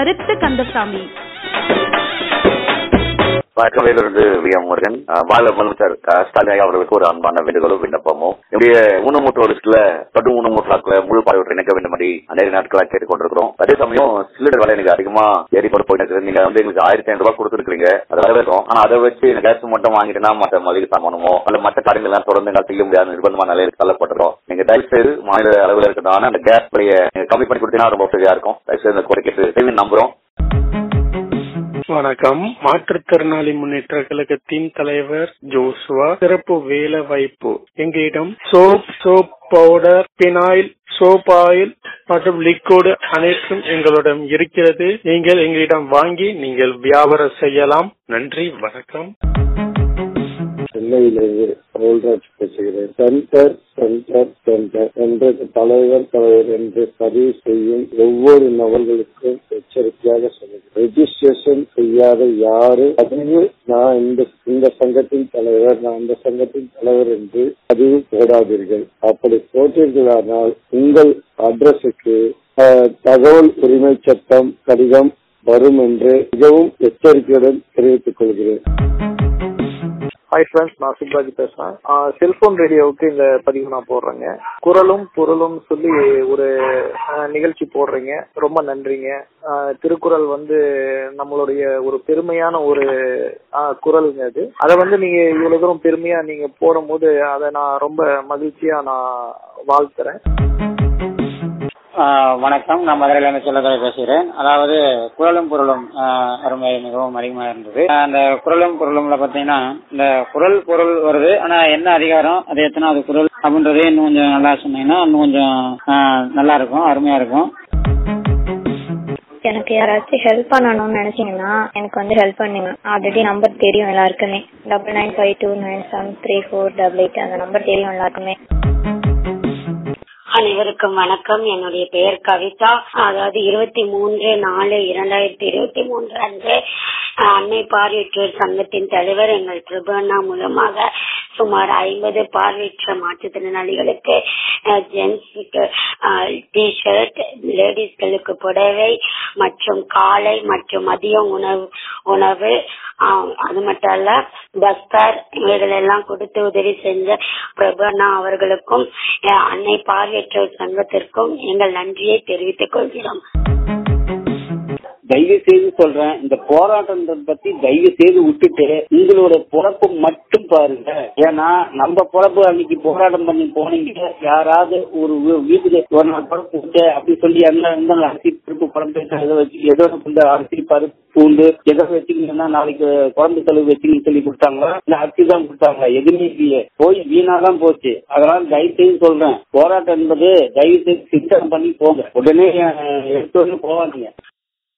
கருத்து கந்தசாமி வணக்கமிலிருந்து V M Murugan அஹ், மாநில முதலமைச்சர் க. ஸ்டாலின் ஐயா அவர்களுக்கு ஒரு அன்பான வேண்டுகோளும் விண்ணப்பமும் என்னுடைய ஊனமுற்ற லிஸ்ட்ல கடும் ஊனமுற்றாக்களை முழு பார்வையற்ற இணைக்க வேண்டும்படி நிறைய நாட்களாக கேட்டுக் கொண்டிருக்கிறோம் அதே சமயம் சிலிண்டர் விலை எனக்கு அதிகமா ஏறி போட்டு போயிட்டு நீங்க வந்து எங்களுக்கு ஆயிரத்தி ஐநூறு ரூபாய் கொடுத்துருக்கீங்க அது வரவேற்கும் ஆனா அதை வச்சு கேஸ் மட்டும் வாங்கிட்டுனா மற்ற மளிகை சாமானமோ அல்ல மற்ற காரியங்கள் எல்லாம் தொடர்ந்து எங்களால் செய்ய முடியாத நிர்பந்தமான நிலையில் தள்ளப்பட்டுறோம் நீங்க தயவு செய்து மாநில அளவில் இருக்கிறதான அந்த கேஸ் விலையை நீங்க கம்மி பண்ணி கொடுத்தீங்கன்னா ரொம்ப உதவியா இருக்கும் தயவு செய்து இந்த குறைக்கிறது நம்புறோம் வணக்கம் மாற்றுத்திறனாளி முன்னேற்ற கழகத்தின் தலைவர் ஜோசுவா சிறப்பு வேலை வாய்ப்பு எங்களிடம் soap soap powder phenyl soap oil மற்றும் லிக்விட் அனைத்தும் எங்களிடம் இருக்கிறது நீங்கள் எங்களிடம் வாங்கி நீங்கள் வியாபாரம் செய்யலாம் நன்றி வணக்கம் சென்னையிலிருந்து அருள்ராஜ் பேசுகிறேன் சென்டர் சென்டர் சென்டர் என்ற தலைவர் தலைவர் என்று பதிவு செய்யும் ஒவ்வொரு நபர்களுக்கும் எச்சரிக்கையாக சொல்லுங்கள் ரெஜிஸ்ட்ரேஷன் செய்யாத யாரு பதிவு நான் இந்த இந்த சங்கத்தின் தலைவர் நான் இந்த சங்கத்தின் தலைவர் என்று பதிவு போடாதீர்கள் அப்படி போட்டீர்களானால் உங்கள் அட்ரஸுக்கு அஹ், தகவல் உரிமை சட்டம் கடிதம் வரும் என்று மிகவும் எச்சரிக்கையுடன் தெரிவித்துக் கொள்கிறேன் ஹாய் ஃப்ரெண்ட்ஸ் நான் சிவராஜ் பேசுறேன் செல்போன் ரேடியோவுக்கு இந்த பதிவு நான் போடுறேங்க குரலும் பொருளும் சொல்லி ஒரு ஆஹ், நிகழ்ச்சி போடுறீங்க ரொம்ப நன்றிங்க ஆஹ், திருக்குறள் வந்து நம்மளுடைய ஒரு பெருமையான ஒரு ஆஹ், குரலுங்க அது அதை வந்து நீங்க இவ்வளவு தூரம் பெருமையா நீங்க போடும்போது அதை நான் ரொம்ப மகிழ்ச்சியா நான் வாழ்த்துறேன் ஆஹ் வணக்கம் நான் மதுரையிலிருந்து செல்லதுரை பேசுகிறேன் அதாவது குரலும் பொருளும் ஆஹ் அருமை மிகவும் அதிகமா இருந்தது ஆஹ் அந்த குரலும் பொருளும்ல பாத்தீங்கன்னா இந்த குரல் பொருள் வருது ஆனா என்ன அதிகாரம் அது எத்தனாவது குரல் அப்படின்றதே இன்னும் கொஞ்சம் நல்லா சொன்னீங்கன்னா இன்னும் கொஞ்சம் ஆஹ் நல்லா இருக்கும் அருமையா இருக்கும் எனக்கு யாராச்சும் ஹெல்ப் பண்ணணும்னு நினைச்சீங்கன்னா எனக்கு வந்து ஹெல்ப் பண்ணுங்க ஆல்ரெடி நம்பர் தெரியும் எல்லாருக்குமே double nine five two nine seven three four double eight அந்த நம்பர் தெரியும் எல்லாருக்குமே அனைவருக்கும் வணக்கம் என்னுடைய பெயர் கவிதா அதாவது இருபத்தி மூன்று நாலு இரண்டாயிரத்தி இருபத்தி மூன்று அன்று அஹ், அன்னை பார்வையற்றோர் சங்கத்தின் தலைவர் எங்கள் பிரபண்ணா மூலமாக சுமார் ஐம்பது பார்வையற்ற மாற்றுத்திறனாளிகளுக்கு ஜென்ஸுக்கு டி ஷர்ட் லேடிஸ்களுக்கு புடவை மற்றும் காலை மற்றும் மதிய உணவு உணவு ஆஹ், அது மட்டும் அல்ல பஸ்தார் இவைகள் எல்லாம் கொடுத்து உதவி செஞ்ச பிரபண்ணா அவர்களுக்கும் அஹ், அன்னை பார்வையற்றோர் சங்கத்திற்கும் எங்கள் நன்றியை தெரிவித்துக் கொள்கிறோம் தயவு செய்து சொல்றேன் இந்த போராட்டத்தை பத்தி தயவு செய்து விட்டுட்டு உங்களோட பொழப்பு மட்டும் பாருங்க ஏன்னா நம்ம பொழப்பு அன்னைக்கு போராட்டம் பண்ணி போனீங்க யாராவது ஒரு வீ- வீட்டுக்கு ஒரு நாள் பொழப்பு விட்டு அப்படி சொல்லி அந்த இந்த அரிசி பருப்பு குழம்பு ஏதோ வச்சு ஏதோ இந்த அரிசி பருப்பு பூண்டு எதோ வச்சுக்கீங்கன்னா நாளைக்கு குழம்பு செலவு வச்சுக்கன்னு சொல்லி கொடுத்தாங்களா இல்ல அரிசி தான் கொடுத்தாங்களா எதுவுமே இல்லையே போய் வீணா தான் போச்சு அதனால தயவு செய்து சொல்றேன் போராட்டம் என்பது தயவு செய்து சிந்தனை பண்ணி போங்க உடனே அஹ், எடுத்து வந்து போவாதீங்க